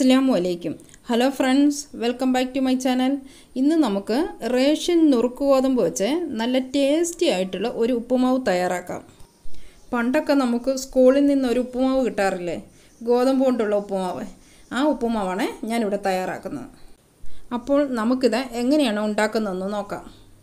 അസ്സാം വലൈക്കും hello friends welcome back to my channel ഇന്ന് നമുക്ക് റേഷൻ നുറുക്ക് ഗോതമ്പ് വെച്ച് നല്ല ടേസ്റ്റി ആയിട്ടുള്ള ഒരു ഉപ്പുമാവ് തയ്യാറാക്കാം പണ്ടൊക്കെ നമുക്ക് സ്കൂളിൽ നിന്ന് ഒരു ഉപ്പുമാവ് കിട്ടാറില്ലേ ഗോതമ്പ് കൊണ്ടുള്ള ഉപ്പുമാവ് ആ ഉപ്പുമാവാണ് ഞാനിവിടെ തയ്യാറാക്കുന്നത് അപ്പോൾ നമുക്കിത് എങ്ങനെയാണ് ഉണ്ടാക്കുന്നതെന്ന് നോക്കാം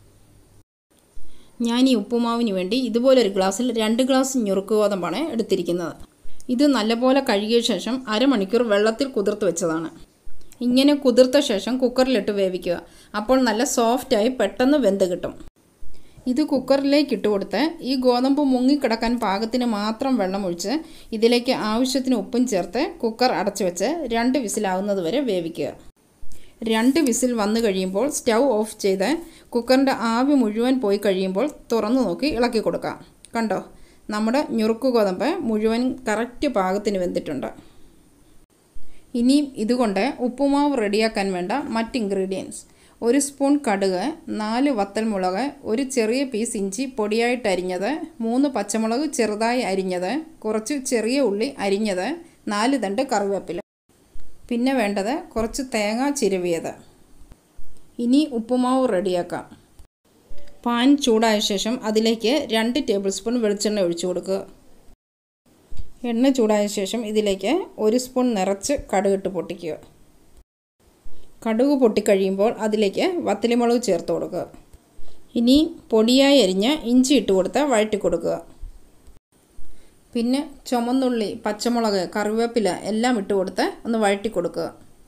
ഞാൻ ഈ ഉപ്പുമാവിന് വേണ്ടി ഇതുപോലൊരു ഗ്ലാസ്സിൽ രണ്ട് ഗ്ലാസ് ഞുറുക്ക് ഗോതമ്പാണ് എടുത്തിരിക്കുന്നത് ഇത് നല്ലപോലെ കഴുകിയ ശേഷം അരമണിക്കൂർ വെള്ളത്തിൽ കുതിർത്ത് വെച്ചതാണ് ഇങ്ങനെ കുതിർത്ത ശേഷം കുക്കറിലിട്ട് വേവിക്കുക അപ്പോൾ നല്ല സോഫ്റ്റായി പെട്ടെന്ന് വെന്ത് കിട്ടും ഇത് കുക്കറിലേക്ക് ഇട്ട് കൊടുത്ത് ഈ ഗോതമ്പ് മുങ്ങിക്കിടക്കാൻ പാകത്തിന് മാത്രം വെള്ളം ഒഴിച്ച് ഇതിലേക്ക് ആവശ്യത്തിന് ഉപ്പും ചേർത്ത് കുക്കർ അടച്ചു വെച്ച് രണ്ട് വിസിലാവുന്നത് വരെ വേവിക്കുക രണ്ട് വിസിൽ വന്നു കഴിയുമ്പോൾ സ്റ്റൗ ഓഫ് ചെയ്ത് കുക്കറിൻ്റെ ആവി മുഴുവൻ പോയി കഴിയുമ്പോൾ തുറന്നു നോക്കി ഇളക്കി കൊടുക്കാം കണ്ടോ നമ്മുടെ ഞുറുക്ക് ഗോതമ്പ് മുഴുവൻ കറക്റ്റ് പാകത്തിന് വെന്തിട്ടുണ്ട് ഇനിയും ഇതുകൊണ്ട് ഉപ്പുമാവ് റെഡിയാക്കാൻ വേണ്ട മറ്റ് ഇൻഗ്രീഡിയൻസ് ഒരു സ്പൂൺ കടുക് നാല് വത്തൽമുളക് ഒരു ചെറിയ പീസ് ഇഞ്ചി പൊടിയായിട്ട് അരിഞ്ഞത് മൂന്ന് പച്ചമുളക് ചെറുതായി അരിഞ്ഞത് കുറച്ച് ചെറിയ ഉള്ളി അരിഞ്ഞത് നാല് തണ്ട് കറിവേപ്പില പിന്നെ വേണ്ടത് കുറച്ച് തേങ്ങ ചിരവിയത് ഇനി ഉപ്പുമാവ് റെഡിയാക്കാം പാൻ ചൂടായ ശേഷം അതിലേക്ക് രണ്ട് ടേബിൾ സ്പൂൺ വെളിച്ചെണ്ണ ഒഴിച്ചു കൊടുക്കുക എണ്ണ ചൂടായ ശേഷം ഇതിലേക്ക് ഒരു സ്പൂൺ നിറച്ച് കടുകിട്ട് പൊട്ടിക്കുക കടുക് പൊട്ടിക്കഴിയുമ്പോൾ അതിലേക്ക് വത്തലിമുളക് ചേർത്ത് കൊടുക്കുക ഇനി പൊടിയായി അരിഞ്ഞ ഇഞ്ചി ഇട്ട് കൊടുത്ത് വഴറ്റി കൊടുക്കുക പിന്നെ ചുമന്നുള്ളി പച്ചമുളക് കറിവേപ്പില എല്ലാം ഇട്ട് കൊടുത്ത് ഒന്ന് വഴറ്റി കൊടുക്കുക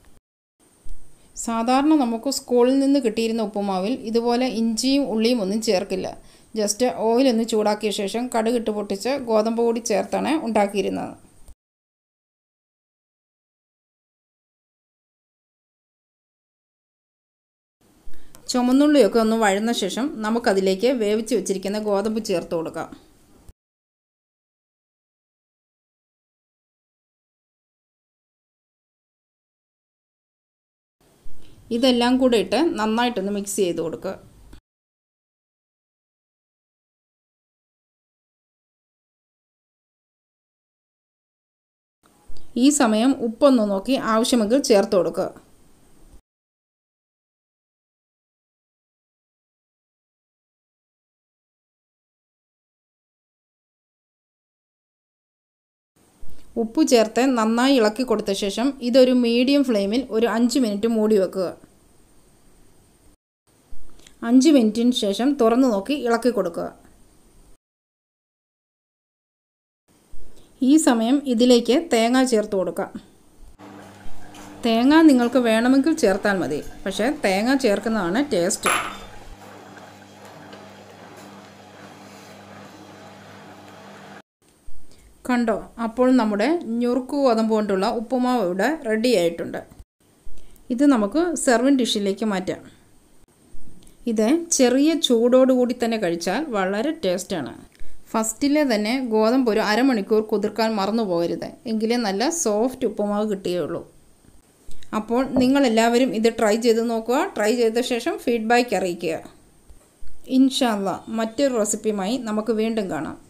സാധാരണ നമുക്ക് സ്കൂളിൽ നിന്ന് കിട്ടിയിരുന്ന ഉപ്പുമാവിൽ ഇതുപോലെ ഇഞ്ചിയും ഉള്ളിയും ഒന്നും ചേർക്കില്ല ജസ്റ്റ് ഓയിലൊന്ന് ചൂടാക്കിയ ശേഷം കടുകിട്ട് പൊട്ടിച്ച് ഗോതമ്പ് പൊടി ചേർത്താണ് ഉണ്ടാക്കിയിരുന്നത് ചുമന്നുള്ളിയൊക്കെ ഒന്ന് വഴുന്ന ശേഷം നമുക്കതിലേക്ക് വേവിച്ച് വെച്ചിരിക്കുന്ന ഗോതമ്പ് ചേർത്ത് കൊടുക്കാം ഇതെല്ലാം കൂടെ ഇട്ട് നന്നായിട്ടൊന്ന് മിക്സ് ചെയ്ത് കൊടുക്കുക ഈ സമയം ഉപ്പൊന്ന് നോക്കി ആവശ്യമെങ്കിൽ ചേർത്ത് കൊടുക്കുക ഉപ്പ് ചേർത്ത് നന്നായി ഇളക്കി കൊടുത്ത ശേഷം ഇതൊരു മീഡിയം ഫ്ലെയിമിൽ ഒരു അഞ്ച് മിനിറ്റ് മൂടി വെക്കുക അഞ്ച് മിനിറ്റിന് ശേഷം തുറന്നു നോക്കി ഇളക്കി കൊടുക്കുക ഈ സമയം ഇതിലേക്ക് തേങ്ങ ചേർത്ത് കൊടുക്കാം തേങ്ങ നിങ്ങൾക്ക് വേണമെങ്കിൽ ചേർത്താൽ മതി പക്ഷേ തേങ്ങ ചേർക്കുന്നതാണ് ടേസ്റ്റ് കണ്ടോ അപ്പോൾ നമ്മുടെ ഞുറുക്ക് ഗോതമ്പ് കൊണ്ടുള്ള ഉപ്പുമാവ് ഇവിടെ റെഡി ആയിട്ടുണ്ട് ഇത് നമുക്ക് സെർവിങ് ഡിഷിലേക്ക് മാറ്റാം ഇത് ചെറിയ ചൂടോടുകൂടി തന്നെ കഴിച്ചാൽ വളരെ ടേസ്റ്റാണ് ഫസ്റ്റിലെ തന്നെ ഗോതമ്പ് ഒരു അരമണിക്കൂർ കുതിർക്കാൻ മറന്നു പോകരുത് എങ്കിലേ നല്ല സോഫ്റ്റ് ഉപ്പുമാവ് കിട്ടുകയുള്ളൂ അപ്പോൾ നിങ്ങളെല്ലാവരും ഇത് ട്രൈ ചെയ്ത് നോക്കുക ട്രൈ ചെയ്ത ശേഷം ഫീഡ്ബാക്ക് അറിയിക്കുക ഇൻഷാല്ല മറ്റൊരു റെസിപ്പിയുമായി നമുക്ക് വീണ്ടും കാണാം